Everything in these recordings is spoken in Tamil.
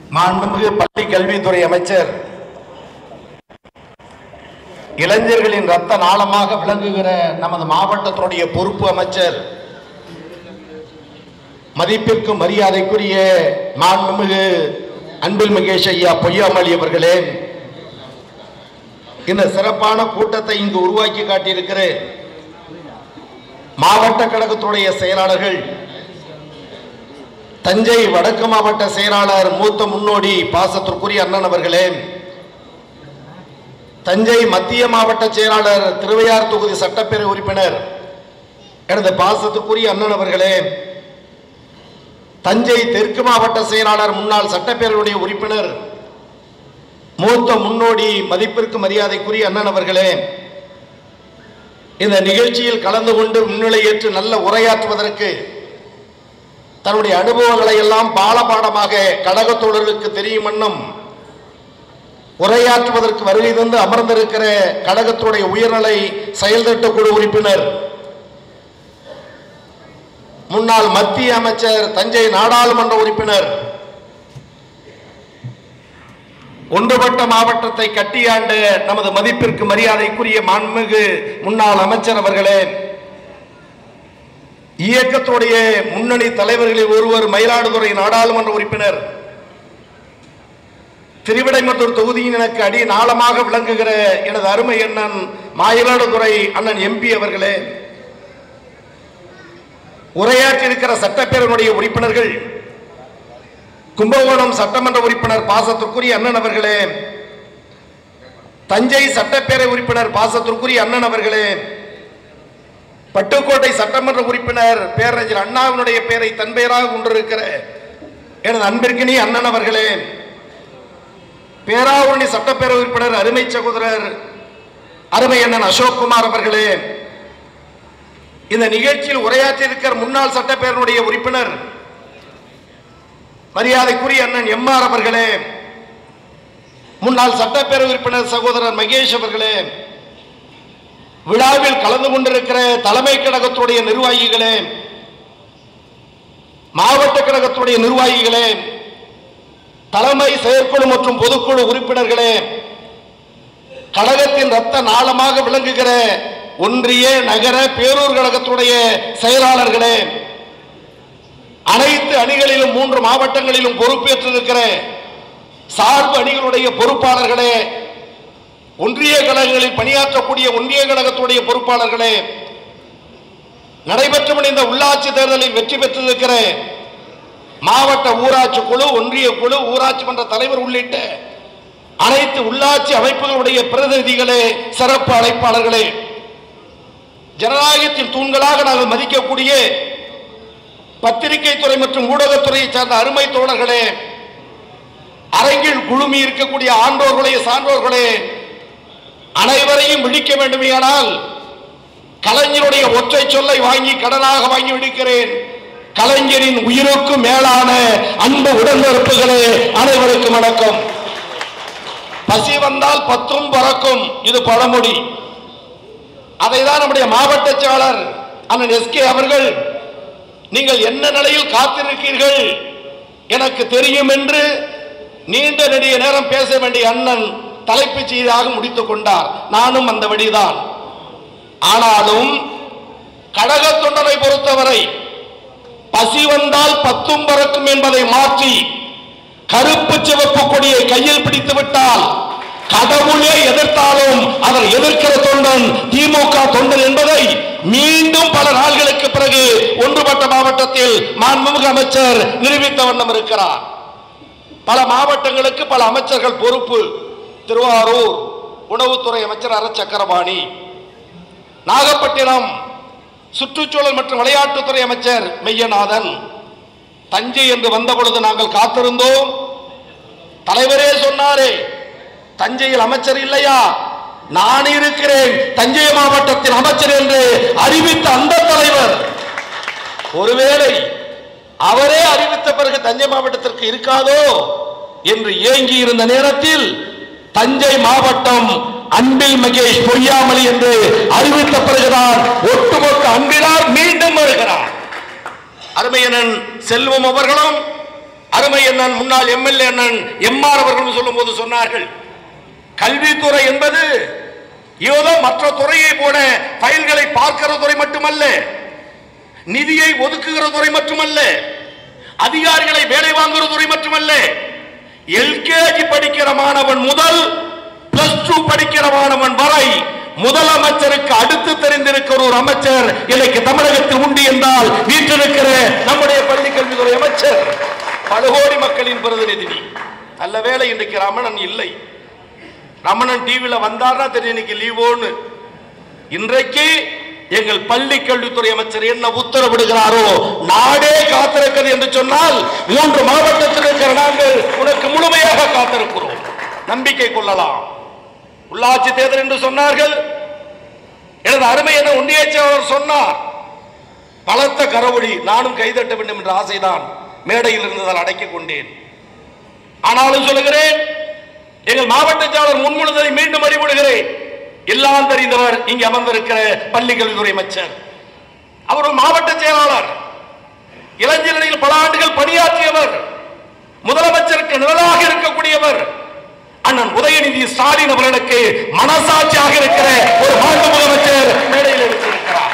மாண்புமிகு பள்ளி கல்வித்துறை அமைச்சர் இளைஞர்களின் ரத்த நாளமாக விளங்குகிற நமது மாவட்டத்தினுடைய பொறுப்பு அமைச்சர் மதிப்பிற்கு மரியாதைக்குரிய மாண்புமிகு அன்பில் மகேஷ் ஐயா பொய்யாமொழி அவர்களே இந்த சிறப்பான கூட்டத்தை இங்கு உருவாக்கி காட்டியிருக்கிற மாவட்ட கழகத்துடைய செயலாளர்கள் தஞ்சை வடக்கு மாவட்ட செயலாளர் மூத்த முன்னோடி பாசத்திற்குரிய அண்ணன் அவர்களே தஞ்சை மத்திய மாவட்ட செயலாளர் திருவையார் தொகுதி சட்டப்பேரவை உறுப்பினர் எனது பாசத்துக்குரிய அண்ணன் அவர்களே தஞ்சை தெற்கு மாவட்ட செயலாளர் முன்னாள் சட்டப்பேரவையுடைய உறுப்பினர் மூத்த முன்னோடி மதிப்பிற்கு மரியாதைக்குரிய அண்ணன் அவர்களே இந்த நிகழ்ச்சியில் கலந்து கொண்டு முன்னிலை ஏற்று நல்ல உரையாற்றுவதற்கு தன்னுடைய அனுபவங்களை எல்லாம் பாலபாடமாக கழகத் தோழர்களுக்கு தெரியும் வண்ணம் உரையாற்றுவதற்கு வருகை தந்து அமர்ந்திருக்கிற கழகத்துடைய உயர்நிலை செயல்திட்ட குழு உறுப்பினர் முன்னாள் மத்திய அமைச்சர் தஞ்சை நாடாளுமன்ற உறுப்பினர் ஒன்றுபட்ட மாவட்டத்தை கட்டியாண்ட நமது மதிப்பிற்கு மரியாதைக்குரிய மாண்புமிகு முன்னாள் அமைச்சர் அவர்களே இயக்கத்துடைய முன்னணி தலைவர்களில் ஒருவர் மயிலாடுதுறை நாடாளுமன்ற உறுப்பினர் திருவிடைமத்தூர் தொகுதியின் எனக்கு அடி நாளமாக விளங்குகிற எனது அருமை அண்ணன் மயிலாடுதுறை அண்ணன் எம்பி அவர்களே உரையாற்றியிருக்கிற சட்டப்பேரவையுடைய உறுப்பினர்கள் கும்பகோணம் சட்டமன்ற உறுப்பினர் பாசத்திற்குரிய அண்ணன் அவர்களே தஞ்சை சட்டப்பேரவை உறுப்பினர் பாசத்திற்குரிய அண்ணன் அவர்களே பட்டுக்கோட்டை சட்டமன்ற உறுப்பினர் பேரறிஞர் அண்ணாவினுடைய பெயரை தன் பெயராக கொண்டிருக்கிற எனது அன்பிற்கினி அண்ணன் அவர்களே பேராவூரணி சட்டப்பேரவை உறுப்பினர் அருமை சகோதரர் அருமை அண்ணன் அசோக்குமார் அவர்களே இந்த நிகழ்ச்சியில் உரையாற்றியிருக்கிற முன்னாள் சட்டப்பேரவையுடைய உறுப்பினர் மரியாதைக்குரிய அண்ணன் எம்ஆர் அவர்களே முன்னாள் சட்டப்பேரவை உறுப்பினர் சகோதரர் மகேஷ் அவர்களே விழாவில் கலந்து கொண்டிருக்கிற தலைமை கழகத்துடைய நிர்வாகிகளே மாவட்ட கழகத்துடைய நிர்வாகிகளே தலைமை செயற்குழு மற்றும் பொதுக்குழு உறுப்பினர்களே கழகத்தின் ரத்த நாளமாக விளங்குகிற ஒன்றிய நகர பேரூர் கழகத்துடைய செயலாளர்களே அனைத்து அணிகளிலும் மூன்று மாவட்டங்களிலும் பொறுப்பேற்றிருக்கிற சார்பு அணிகளுடைய பொறுப்பாளர்களே ஒன்றிய கழகங்களில் பணியாற்றக்கூடிய ஒன்றிய கழகத்துடைய பொறுப்பாளர்களே நடைபெற்று முடிந்த உள்ளாட்சி தேர்தலில் வெற்றி பெற்றிருக்கிற மாவட்ட ஊராட்சி குழு ஒன்றிய குழு ஊராட்சி மன்ற தலைவர் உள்ளிட்ட அனைத்து உள்ளாட்சி அமைப்புகளுடைய பிரதிநிதிகளே சிறப்பு அழைப்பாளர்களே ஜனநாயகத்தின் தூண்களாக நாங்கள் மதிக்கக்கூடிய பத்திரிகை துறை மற்றும் ஊடகத்துறையை சார்ந்த அருமை தோழர்களே அரங்கில் குழுமி இருக்கக்கூடிய ஆண்டோர்களே சான்றோர்களே அனைவரையும் விழிக்க வேண்டுமேயானால் கலைஞருடைய ஒற்றை சொல்லை வாங்கி கடனாக வாங்கி விடுக்கிறேன் கலைஞரின் உயிருக்கு மேலான அன்பு உடன்பிறப்புகளே அனைவருக்கும் வணக்கம் பசி வந்தால் பத்தும் பறக்கும் இது பழமொழி அதைதான் நம்முடைய மாவட்ட செயலாளர் அண்ணன் எஸ்கே அவர்கள் நீங்கள் என்ன நிலையில் காத்திருக்கீர்கள் எனக்கு தெரியும் என்று நீண்ட நெடிய நேரம் பேச வேண்டிய அண்ணன் தலைப்புச் செய்தியாக முடித்துக் கொண்டார் நானும் அந்த வழிதான் ஆனாலும் கழக தொண்டரை பொறுத்தவரை பசி வந்தால் பத்தும் பறக்கும் என்பதை மாற்றி கருப்பு சிவப்பு கொடியை கையில் பிடித்து விட்டால் கடவுளே எதிர்த்தாலும் அதை எதிர்க்கிற தொண்டன் திமுக தொண்டன் என்பதை மீண்டும் பல நாள்களுக்கு பிறகு ஒன்றுபட்ட மாவட்டத்தில் மாண்புமிகு அமைச்சர் நிரூபித்த வண்ணம் இருக்கிறார் பல மாவட்டங்களுக்கு பல அமைச்சர்கள் பொறுப்பு திருவாரூர் உணவுத்துறை அமைச்சர் அர சக்கரபாணி நாகப்பட்டினம் சுற்றுச்சூழல் மற்றும் விளையாட்டுத்துறை அமைச்சர் மெய்யநாதன் தஞ்சை என்று வந்த பொழுது நாங்கள் காத்திருந்தோம் தலைவரே சொன்னாரே தஞ்சையில் அமைச்சர் இல்லையா நான் இருக்கிறேன் தஞ்சை மாவட்டத்தின் அமைச்சர் என்று அறிவித்த அந்த தலைவர் ஒருவேளை அவரே அறிவித்த பிறகு தஞ்சை மாவட்டத்திற்கு இருக்காதோ என்று ஏங்கி இருந்த நேரத்தில் தஞ்சை மாவட்டம் அன்பில் மகேஷ் பொய்யாமலி என்று அறிவித்த பிறகுதான் ஒட்டுமொத்த அன்பினார் மீண்டும் வருகிறார் அருமையனன் செல்வம் அவர்களும் அருமை அண்ணன் முன்னாள் எம்எல்ஏ அண்ணன் எம்ஆர் அவர்கள் சொல்லும் போது சொன்னார்கள் கல்வித்துறை என்பது ஏதோ மற்ற துறையை போல ஃபைல்களை பார்க்கிற துறை மட்டுமல்ல நிதியை ஒதுக்குகிற துறை மட்டுமல்ல அதிகாரிகளை வேலை வாங்குகிற துறை மட்டுமல்ல எல்கேஜி படிக்கிற மாணவன் முதல் பிளஸ் டூ படிக்கிற மாணவன் வரை முதலமைச்சருக்கு அடுத்து தெரிந்திருக்கிற ஒரு அமைச்சர் இன்னைக்கு தமிழகத்தில் உண்டு என்றால் வீற்றிருக்கிற நம்முடைய பள்ளி கல்வித்துறை அமைச்சர் பல கோடி மக்களின் பிரதிநிதி நல்ல வேளை இன்றைக்கு ரமணன் இல்லை ரமணன் டிவில வந்தார்னா தெரியும் இன்னைக்கு லீவோன்னு இன்றைக்கு எங்கள் பள்ளி கல்வித்துறை அமைச்சர் என்ன உத்தரவிடுகிறாரோ நாடே காத்திருக்கிறது என்று சொன்னால் மூன்று மாவட்டத்தில் இருக்கிற நாங்கள் உனக்கு முழுமையாக காத்திருக்கிறோம் நம்பிக்கை கொள்ளலாம் உள்ளாட்சி தேர்தல் என்று சொன்னார்கள் எனது அருமை என ஒன்றிய செயலாளர் சொன்னார் பலத்த கரவொளி நானும் கைதட்ட வேண்டும் என்ற ஆசைதான் மேடையில் இருந்ததால் அடக்கிக் கொண்டேன் ஆனாலும் சொல்லுகிறேன் எங்கள் மாவட்ட செயலாளர் முன்மொழிந்ததை மீண்டும் அறிவுறுகிறேன் எல்லாம் தெரிந்தவர் இங்கு அமர்ந்திருக்கிற பள்ளி கல்வித்துறை அமைச்சர் அவர் ஒரு மாவட்ட செயலாளர் இளைஞரணியில் பல ஆண்டுகள் பணியாற்றியவர் முதலமைச்சருக்கு நிழலாக இருக்கக்கூடியவர் அண்ணன் உதயநிதி ஸ்டாலின் அவர்களுக்கு மனசாட்சியாக இருக்கிற ஒரு மாண்பு முதலமைச்சர் மேடையில் இருக்கிறார்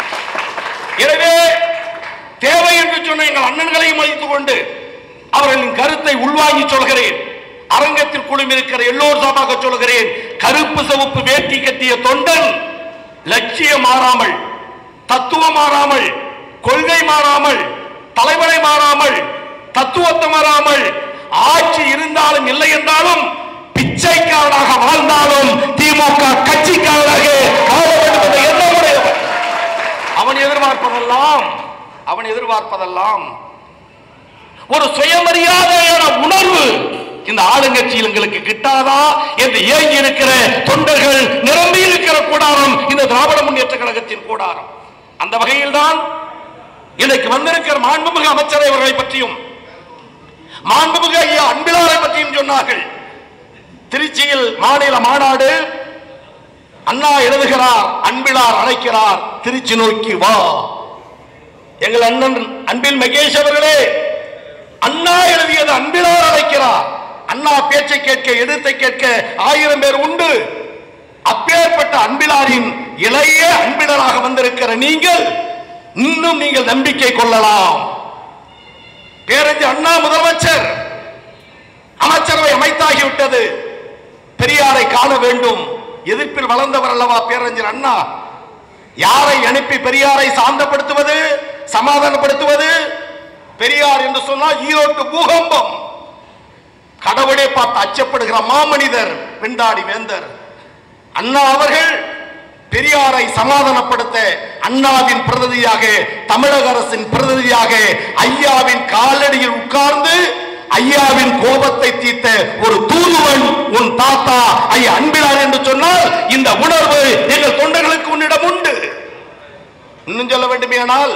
எனவே தேவை என்று சொன்ன எங்கள் அண்ணன்களையும் அழைத்துக் கொண்டு அவர்களின் கருத்தை உள்வாங்கி சொல்கிறேன் அரங்கத்தில் குழுமிருக்கிற எல்லோர் சார்பாக சொல்கிறேன் கருப்பு சிவப்பு வேட்டி கட்டிய தொண்டன் லட்சியம் மாறாமல் தத்துவம் மாறாமல் கொள்கை மாறாமல் தலைவரை மாறாமல் தத்துவத்தை மாறாமல் ஆட்சி இருந்தாலும் இல்லை என்றாலும் பிச்சைக்காரனாக வாழ்ந்தாலும் திமுக கட்சிக்காரனாக வாழ வேண்டும் என்ற எண்ணமுடையவர் அவன் எதிர்பார்ப்பதெல்லாம் அவன் எதிர்பார்ப்பதெல்லாம் ஒரு சுயமரியாதையான உணர்வு இந்த ஆளுங்கட்சியில் எங்களுக்கு கிட்டாதா என்று ஏங்கி இருக்கிற தொண்டர்கள் நிரம்பி இருக்கிற கூடாரம் இந்த திராவிட முன்னேற்ற கழகத்தின் கூடாரம் அந்த வகையில் தான் இன்னைக்கு வந்திருக்கிற மாண்புமிகு அமைச்சரை அவர்களை பற்றியும் மாண்புமிகு ஐயா அன்பிலாரை பற்றியும் சொன்னார்கள் திருச்சியில் மாநில மாநாடு அண்ணா எழுதுகிறார் அன்பிலார் அழைக்கிறார் திருச்சி நோக்கி வா எங்கள் அண்ணன் அன்பில் மகேஷ் அவர்களே அண்ணா எழுதியது அன்பிலார் அழைக்கிறார் அண்ணா பேச்சை கேட்க எதிர்த்தை கேட்க ஆயிரம் பேர் உண்டு அப்பேற்பட்ட அன்பிலாரின் இளைய அன்பிலராக வந்திருக்கிற நீங்கள் இன்னும் நீங்கள் நம்பிக்கை கொள்ளலாம் பேரஞ்சு அண்ணா முதலமைச்சர் அமைச்சரவை அமைத்தாகிவிட்டது பெரியாரை காண வேண்டும் எதிர்ப்பில் வளர்ந்தவர் அல்லவா பேரறிஞர் அண்ணா யாரை அனுப்பி பெரியாரை சாந்தப்படுத்துவது சமாதானப்படுத்துவது பெரியார் என்று சொன்னால் ஈரோட்டு பூகம்பம் கடவுளே பார்த்து அச்சப்படுகிற மாமனிதர் வெண்டாடி வேந்தர் அண்ணா அவர்கள் பெரியாரை சமாதானப்படுத்த அண்ணாவின் பிரதிநிதியாக தமிழக அரசின் பிரதிநிதியாக ஐயாவின் காலடியில் உட்கார்ந்து ஐயாவின் கோபத்தை தீர்த்த ஒரு தூதுவன் உன் தாத்தா ஐயா அன்பிலார் என்று சொன்னால் இந்த உணர்வு எங்கள் தொண்டர்களுக்கு உன்னிடம் உண்டு இன்னும் சொல்ல வேண்டுமேயானால்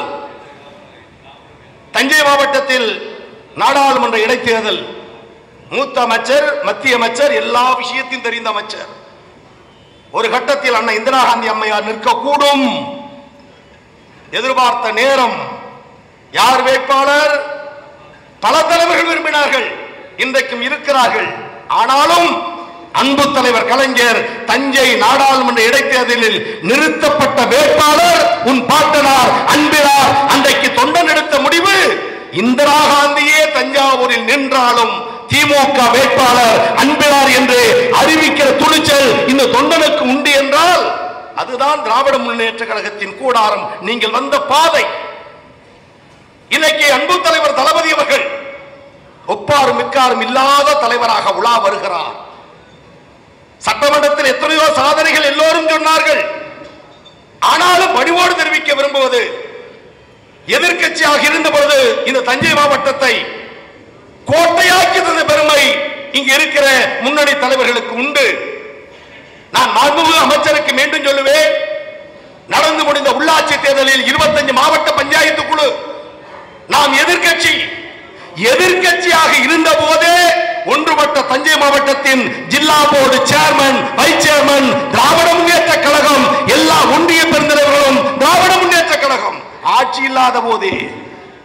தஞ்சை மாவட்டத்தில் நாடாளுமன்ற இடைத்தேர்தல் மூத்த அமைச்சர் மத்திய அமைச்சர் எல்லா விஷயத்தையும் தெரிந்த அமைச்சர் ஒரு கட்டத்தில் அண்ணன் இந்திரா காந்தி அம்மையார் நிற்கக்கூடும் எதிர்பார்த்த நேரம் யார் வேட்பாளர் பல தலைவர்கள் விரும்பினார்கள் இன்றைக்கும் இருக்கிறார்கள் ஆனாலும் அன்பு தலைவர் கலைஞர் தஞ்சை நாடாளுமன்ற இடைத்தேர்தலில் நிறுத்தப்பட்ட வேட்பாளர் உன் பாட்டனார் அன்பிலார் அன்றைக்கு தொண்டன் எடுத்த முடிவு இந்திரா காந்தியே தஞ்சாவூரில் நின்றாலும் திமுக வேட்பாளர் அன்பிலார் என்று அறிவிக்கிற துணிச்சல் இந்த தொண்டனுக்கு உண்டு என்றால் அதுதான் திராவிட முன்னேற்ற கழகத்தின் கூடாரம் நீங்கள் வந்த பாதை இன்னைக்கு அன்பு தலைவர் தளபதி அவர்கள் ஒப்பாரும் மிக்காரும் இல்லாத தலைவராக உலா வருகிறார் சட்டமன்றத்தில் எத்தனையோ சாதனைகள் எல்லோரும் சொன்னார்கள் ஆனாலும் பணிவோடு தெரிவிக்க விரும்புவது எதிர்க்கட்சியாக இருந்த பொழுது இந்த தஞ்சை மாவட்டத்தை கோட்டையாக்கி தந்த பெருமை இங்கு இருக்கிற முன்னணி தலைவர்களுக்கு உண்டு நான் மாண்புமிகு அமைச்சருக்கு மீண்டும் சொல்லுவேன் நடந்து முடிந்த உள்ளாட்சி தேர்தலில் 25 மாவட்ட பஞ்சாயத்து குழு நாம் எதிர்க்கட்சி எதிர்க்கட்சியாக இருந்த போதே ஒன்றுபட்ட தஞ்சை மாவட்டத்தின் ஜில்லா board chairman vice chairman Dravida Munnetra Kazhagam எல்லா ஒன்றிய பெருந்தலைவர்களும் திராவிட முன்னேற்ற கழகம் ஆட்சி இல்லாத போதே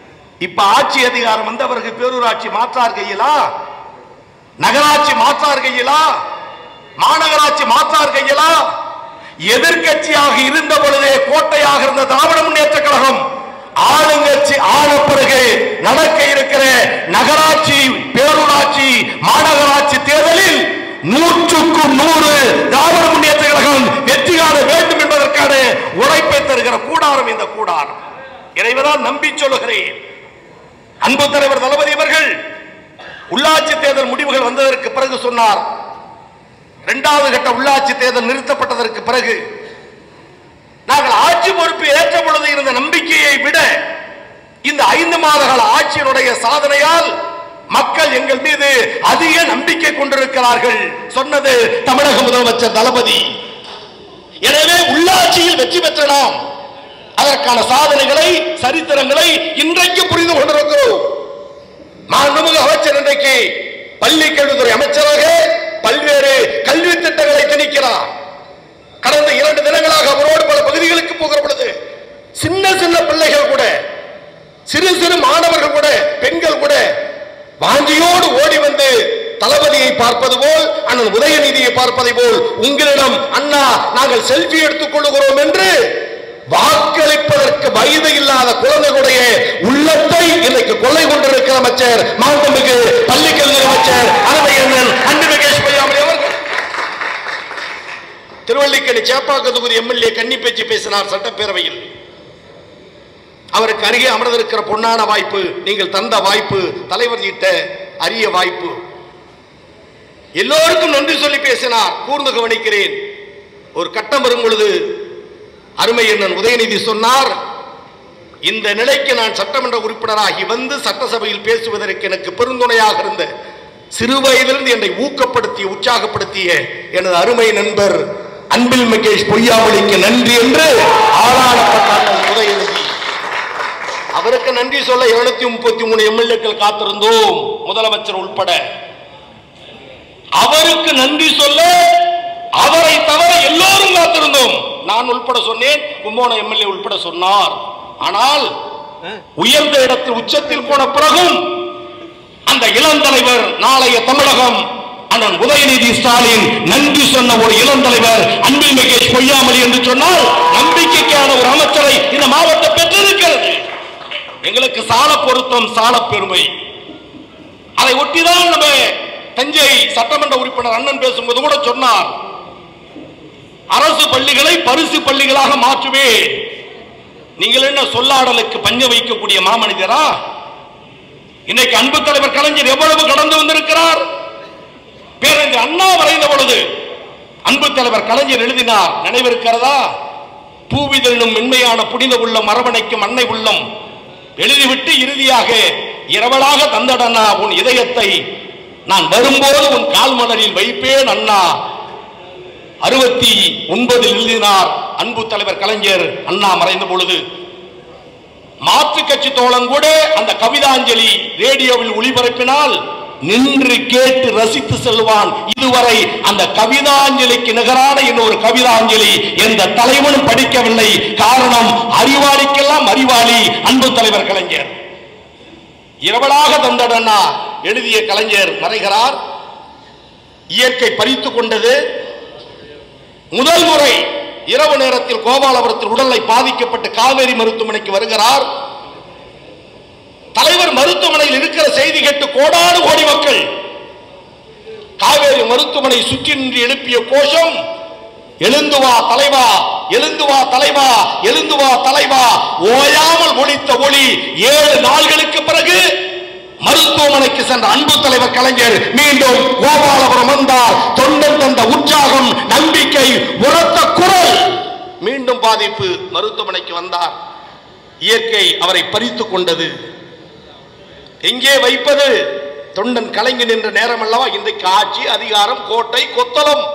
இப்ப ஆட்சி அதிகாரம் வந்தவருக்கு பேரூராட்சி மாற்றார் கையிலா நகராட்சி மாற்றார் கையிலா மாநகராட்சி மாற்றார் கையிலா எதிர்க்கட்சியாக இருந்த பொழுதே கோட்டையாக இருந்த திராவிட முன்னேற்ற கழகம் ஆளுங்கட்சி ஆன பிறகு நடக்க இருக்கிற நகராட்சி பேரூராட்சி மாநகராட்சி தேர்தலில் நூற்றுக்கு நூறு திராவிட முன்னேற்ற கழகம் வெற்றி காண வேண்டும் என்பதற்கான உழைப்பை தருகிற கூடாரம் இந்த கூடாரம் இறைவதான் நம்பி சொல்லுகிறேன் அன்பு தலைவர் தளபதி அவர்கள் உள்ளாட்சி தேர்தல் முடிவுகள் வந்ததற்கு பிறகு சொன்னார் இரண்டாவது கட்ட உள்ளாட்சி தேர்தல் நிறுத்தப்பட்டதற்கு பிறகு நாங்கள் ஆட்சி பொறுப்பு ஏற்ற பொழுது இருந்த நம்பிக்கையை விட இந்த ஐந்து மாத கால ஆட்சியினுடைய சாதனையால் மக்கள் எங்கள் மீது அதிக நம்பிக்கை கொண்டிருக்கிறார்கள் சொன்னது தமிழக முதலமைச்சர் தளபதி எனவே உள்ளாட்சியில் வெற்றி பெற்ற நாம் அதற்கான சாதனைகளை சரித்திரங்களை இன்றைக்கு புரிந்து கொண்டிருக்கிறோம் மாண்புமிகு அமைச்சர் இன்றைக்கு பள்ளி கல்வித்துறை அமைச்சராக பல்வேறு கல்வி திட்டங்களை திணிக்கிறார் கடந்த இரண்டு தினங்களாக அவரோடு பல பகுதிகளுக்கு போகிற பொழுது சின்ன சின்ன பிள்ளைகள் கூட சிறு சிறு மாணவர்கள் கூட பெண்கள் கூட வாஞ்சியோடு ஓடி வந்து தளபதியை பார்ப்பது போல் அண்ணன் உதயநிதியை பார்ப்பதை போல் உங்களிடம் அண்ணா நாங்கள் செல்ஃபி எடுத்துக் கொள்ளுகிறோம் என்று வாக்களிப்பதற்கு வயது இல்லாத குழந்தைகளுடைய உள்ளத்தை இன்னைக்கு கொள்ளை கொண்டிருக்கிற அமைச்சர் மாண்புமிகு பள்ளிக்கல்வி அமைச்சர் அருமையண்ணன் அன்பு மகேஷ் பொய்யாமொழி அவர்கள் திருவள்ளிக்கணி சேப்பாக்க தொகுதி எம்எல்ஏ கன்னி பேச்சு பேசினார் சட்டப்பேரவையில் அவருக்கு அருகே அமர்ந்திருக்கிற பொன்னான வாய்ப்பு நீங்கள் தந்த வாய்ப்பு தலைவர் ஈட்ட அரிய வாய்ப்பு எல்லோருக்கும் நன்றி சொல்லி பேசினார் கூர்ந்து கவனிக்கிறேன் ஒரு கட்டம் வரும் பொழுது அருமை அண்ணன் உதயநிதி சொன்னார் இந்த நிலைக்கு நான் சட்டமன்ற உறுப்பினராகி வந்து சட்டசபையில் பேசுவதற்கு எனக்கு பெருந்துணையாக இருந்த சிறு வயதிலிருந்து என்னை ஊக்கப்படுத்தி உற்சாகப்படுத்திய எனது அருமை நண்பர் அன்பில் மகேஷ் பொய்யாமொழிக்கு நன்றி என்று ஆளாளப்பட்ட அண்ணன் உதயநிதி அவருக்கு நன்றி சொல்ல இருநூத்தி முப்பத்தி மூணு எம்எல்ஏக்கள் காத்திருந்தோம் முதலமைச்சர் உட்பட அவருக்கு நன்றி சொல்ல அவரை தவிர எல்லோரும் காத்திருந்தோம் நான் உள்பட சொன்னேன் கும்போணம் எம்எல்ஏ உள்பட சொன்னார் ஆனால் உயர்ந்த இடத்தில் உச்சத்தில் போன பிறகும் அந்த இளம் தலைவர் நாளைய தமிழகம் அண்ணன் உதயநிதி ஸ்டாலின் நன்றி சொன்ன ஒரு இளம் தலைவர் அன்பில் மகேஷ் பொய்யாமொழி என்று சொன்னால் நம்பிக்கைக்கான ஒரு அமைச்சரை இந்த மாவட்டம் பெற்றிருக்கிறது எங்களுக்கு சால பொருத்தம் சால பெருமை அதை ஒட்டிதான் நம்ம தஞ்சை சட்டமன்ற உறுப்பினர் அண்ணன் பேசும்போது கூட சொன்னார் அரசு பள்ளிகளை பரிசு பள்ளிகளாக மாற்றுவே நீங்கள் என்ன சொல்லாடலுக்கு பஞ்ச வைக்கக்கூடிய மாமனிதரா இன்னைக்கு அன்பு தலைவர் கலைஞர் எவ்வளவு கடந்து வந்திருக்கிறார் பேரறிஞர் அண்ணா வரைந்த பொழுது அன்பு தலைவர் கலைஞர் எழுதினார் நினைவிருக்கிறதா பூவிதழும் மென்மையான புனித உள்ளம் அரவணைக்கும் அன்னை உள்ளம் எழுதிவிட்டு இறுதியாக இரவலாக தந்தடனா உன் இதயத்தை நான் வரும்போது உன் கால் மலரில் வைப்பேன் அண்ணா அறுபத்தி ஒன்பதில் எழுதினார் அன்பு தலைவர் கலைஞர் அண்ணா மறைந்த பொழுது மாற்று கட்சி தோழன் கூட அந்த கவிதாஞ்சலி ரேடியோவில் ஒளிபரப்பினால் நின்று கேட்டு ரசித்து செல்வான் இதுவரை அந்த கவிதாஞ்சலிக்கு நிகரான இன்னொரு கவிதாஞ்சலி எந்த தலைவனும் படிக்கவில்லை காரணம் அறிவாளிக்கெல்லாம் அறிவாளி அன்பு தலைவர் கலைஞர் இரவலாக தந்தடனா எழுதிய கலைஞர் மறைகிறார் இயற்கை பறித்துக் கொண்டது முதல் முறை இரவு நேரத்தில் கோபாலபுரத்தில் உடலை பாதிக்கப்பட்டு காவேரி மருத்துவமனைக்கு வருகிறார் தலைவர் மருத்துவமனையில் இருக்கிற செய்தி கேட்டு கோடானு கோடி மக்கள் காவேரி மருத்துவமனை சுற்றி நின்று எழுப்பிய கோஷம் எழுந்து வா தலைவா எழுந்து வா தலைவா எழுந்து வா தலைவா ஓயாமல் ஒலித்த ஒளி ஏழு நாள்களுக்கு பிறகு மருத்துவமனைக்கு சென்ற அன்பு தலைவர் கலைஞர் மீண்டும் கோபாலபுரம் வந்தார் தொண்டன் தந்த உற்சாகம் நம்பிக்கை உரத்த குரல் மீண்டும் பாதிப்பு மருத்துவமனைக்கு வந்தார் இயற்கை அவரை பறித்துக் கொண்டது எங்கே வைப்பது தொண்டன் கலைஞன் என்ற நேரம் அல்லவா இன்றைக்கு ஆட்சி அதிகாரம் கோட்டை கொத்தளம்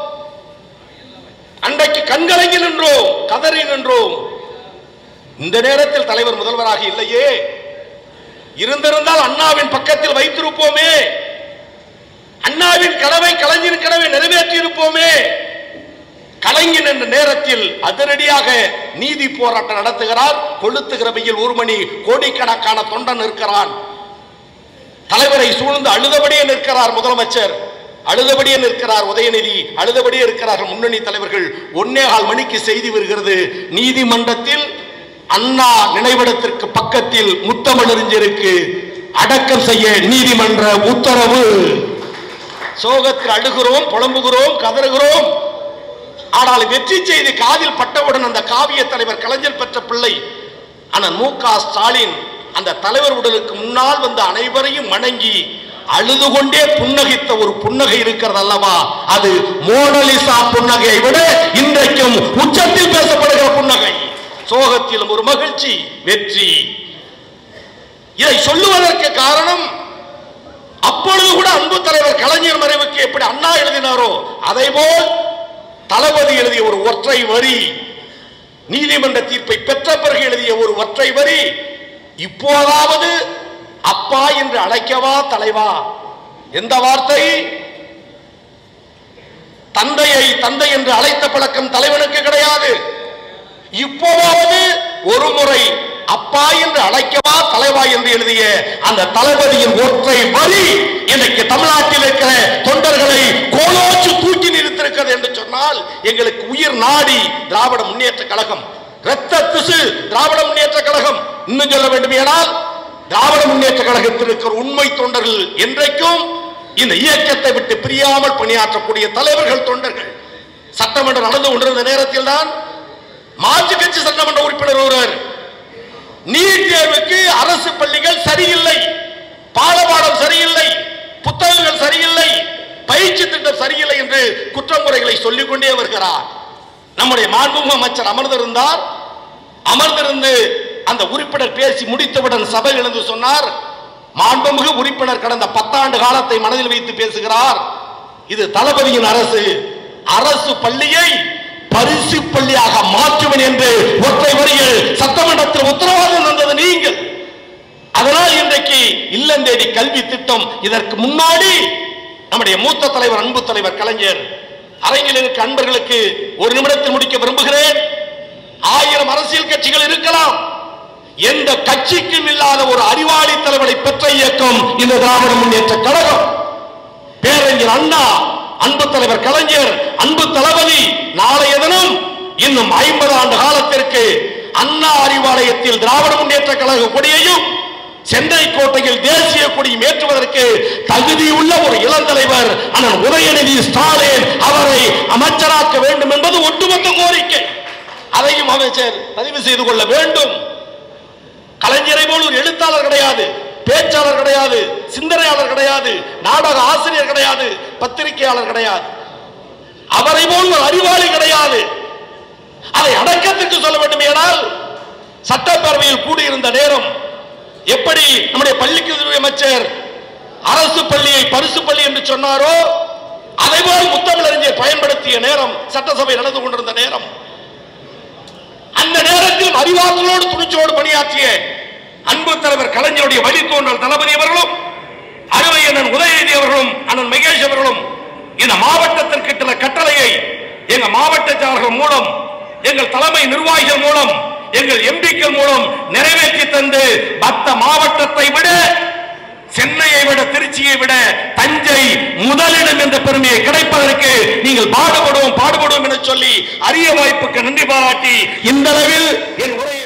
அன்றைக்கு கண்கலங்கி நின்றோம் கதறி நின்றோம் இந்த நேரத்தில் தலைவர் முதல்வராக இல்லையே இருந்திருந்தால் அண்ணாவின் பக்கத்தில் வைத்திருப்போமே அண்ணாவின் கனவை கலைஞரின் கனவை நிறைவேற்றி இருப்போமே கலைஞன் என்ற நேரத்தில் அதிரடியாக நீதி போராட்டம் நடத்துகிறார் கொளுத்துகிற வெயில் ஒரு மணி கோடிக்கணக்கான தொண்டன் இருக்கிறான் தலைவரை சூழ்ந்து அழுதபடியே நிற்கிறார் முதலமைச்சர் அழுதபடியே நிற்கிறார் உதயநிதி அழுதபடியே இருக்கிறார்கள் முன்னணி தலைவர்கள் ஒன்னே கால் மணிக்கு செய்தி வருகிறது நீதிமன்றத்தில் அண்ணா நினைவிடத்திற்கு பக்கத்தில் முத்தமிழறிஞருக்கு அடக்கம் செய்ய நீதிமன்ற உத்தரவு சோகத்தில் அழுகிறோம் புலம்புகிறோம் கதறுகிறோம் ஆனால் வெற்றி செய்தி காதில் பட்டவுடன் அந்த காவிய தலைவர் கலைஞர் பெற்ற பிள்ளை அண்ணன் மு க ஸ்டாலின் அந்த தலைவர் உடலுக்கு முன்னால் வந்து அனைவரையும் வணங்கி அழுது கொண்டே புன்னகைத்த ஒரு புன்னகை இருக்கிறது அல்லவா அது மோனலிசா புன்னகையை விட இன்றைக்கும் உச்சத்தில் பேசப்படுகிற புன்னகை சோகத்திலும் ஒரு மகிழ்ச்சி வெற்றி இதை சொல்லுவதற்கு காரணம் அப்பொழுது கூட அன்பு தலைவர் கலைஞர் மறைவுக்கு எப்படி அண்ணா எழுதினாரோ அதை போல் தளபதி எழுதிய ஒரு ஒற்றை வரி நீதிமன்ற தீர்ப்பை பெற்ற பிறகு எழுதிய ஒரு ஒற்றை வரி இப்போதாவது அப்பா என்று அழைக்கவா தலைவா எந்த வார்த்தை தந்தையை தந்தை என்று அழைத்த பழக்கம் தலைவனுக்கு கிடையாது இப்போவாவது ஒரு முறை அப்பா என்று அழைக்கவா தலைவா என்று எழுதிய அந்த தளபதியின் ஒற்றை வரி இன்னைக்கு தமிழ்நாட்டில் இருக்கிற தொண்டர்களை கோலோச்சு தூக்கி நிறுத்திருக்கிறது என்று சொன்னால் எங்களுக்கு உயிர் நாடி திராவிட முன்னேற்ற கழகம் இரத்த திசு திராவிட முன்னேற்ற கழகம் இன்னும் சொல்ல வேண்டுமேனால் திராவிட முன்னேற்ற கழகத்தில் இருக்கிற உண்மை தொண்டர்கள் என்றைக்கும் இந்த இயக்கத்தை விட்டு பிரியாமல் பணியாற்றக்கூடிய தலைவர்கள் தொண்டர்கள் சட்டமன்றம் நடந்து கொண்டிருந்த நேரத்தில் தான் மாற்று கட்சி சட்டமன்ற உறுப்பினர் ஒருவர் நீட் தேர்வுக்கு அரசு பள்ளிகள் சரியில்லை பாடபாடம் சரியில்லை புத்தகங்கள் சரியில்லை பயிற்சி திட்டம் சரியில்லை என்று குற்றமுறைகளை சொல்லிக் கொண்டே வருகிறார் நம்முடைய மாண்புமிகு அமைச்சர் அமர்ந்திருந்தார் அமர்ந்திருந்து அந்த உறுப்பினர் பேசி முடித்தவுடன் சபை எழுந்து சொன்னார் மாண்புமிகு உறுப்பினர் கடந்த பத்தாண்டு காலத்தை மனதில் வைத்து பேசுகிறார் இது தளபதியின் அரசு அரசு பள்ளியை பரிசு பள்ளியாக மாற்றுவேன் என்று ஒற்றை வரியில் சட்டமன்றத்தில் உத்தரவாதம் தந்தது நீங்கள் அதனால் இன்றைக்கு இல்லந்தேடி கல்வி திட்டம் இதற்கு முன்னாடி நம்முடைய மூத்த தலைவர் அன்பு தலைவர் கலைஞர் அரங்கில் இருக்க அன்பர்களுக்கு ஒரு நிமிடத்தில் முடிக்க விரும்புகிறேன் ஆயிரம் அரசியல் கட்சிகள் இருக்கலாம் எந்த கட்சிக்கும் இல்லாத ஒரு அறிவாளி தலைவரை பெற்ற இயக்கம் இந்த திராவிட முன்னேற்ற கழகம் பேரறிஞர் அண்ணா அன்பு தலைவர் கலைஞர் அன்பு தளபதி நாளைய தினம் இன்னும் ஐம்பது ஆண்டு காலத்திற்கு அண்ணா அறிவாலயத்தில் திராவிட முன்னேற்ற கழக கொடியையும் சென்னை கோட்டையில் தேசிய கொடியும் ஏற்றுவதற்கு தகுதியுள்ள ஒரு இளந்தலைவர் அண்ணன் உதயநிதி ஸ்டாலின் அவரை அமைச்சராக்க வேண்டும் என்பது ஒட்டுமொத்த கோரிக்கை அதையும் அமைச்சர் பதிவு செய்து கொள்ள வேண்டும் கலைஞரை போல் ஒரு எழுத்தாளர் கிடையாது பேச்சாளர் கிடையாது சிந்தனையாளர் கிடையாது நாடக ஆசிரியர் கிடையாது பத்திரிகையாளர் கிடையாது அவரை போல் ஒரு அறிவாளி கிடையாது அதை அடக்கத்துக்கு சொல்ல வேண்டுமேனால் சட்டப்பேரவையில் கூடியிருந்த நேரம் எப்படி நம்முடைய பள்ளிக்கல்வி அமைச்சர் அரசு பள்ளியை பரிசு பள்ளி என்று சொன்னாரோ அதை போல் முத்தமிழறிஞர் பயன்படுத்திய நேரம் சட்டசபை நடந்து கொண்டிருந்த நேரம் அந்த நேரத்தில் அறிவாற்றலோடு துணிச்சலோடு பணியாற்றிய அன்பு தலைவர் கலைஞருடைய வழித்தோன்றல் தளபதி அவர்களும் அருமை அண்ணன் உதயநிதி அவர்களும் அண்ணன் மகேஷ் அவர்களும் இந்த மாவட்டத்திற்கு இட்டுள்ள கட்டளையை எங்க மாவட்ட செயலர்கள் மூலம் எங்கள் தலைமை நிர்வாகிகள் மூலம் எங்கள் எம்பிக்கள் மூலம் நிறைவேற்றி தந்து மற்ற மாவட்டத்தை விட சென்னையை விட திருச்சியை விட தஞ்சை முதலிடம் என்ற பெருமையை கிடைப்பதற்கு நீங்கள் பாடுபடுவோம் பாடுபடுவோம் என சொல்லி அரிய வாய்ப்புக்கு நன்றி பாராட்டி இந்த அளவில் என் உரையை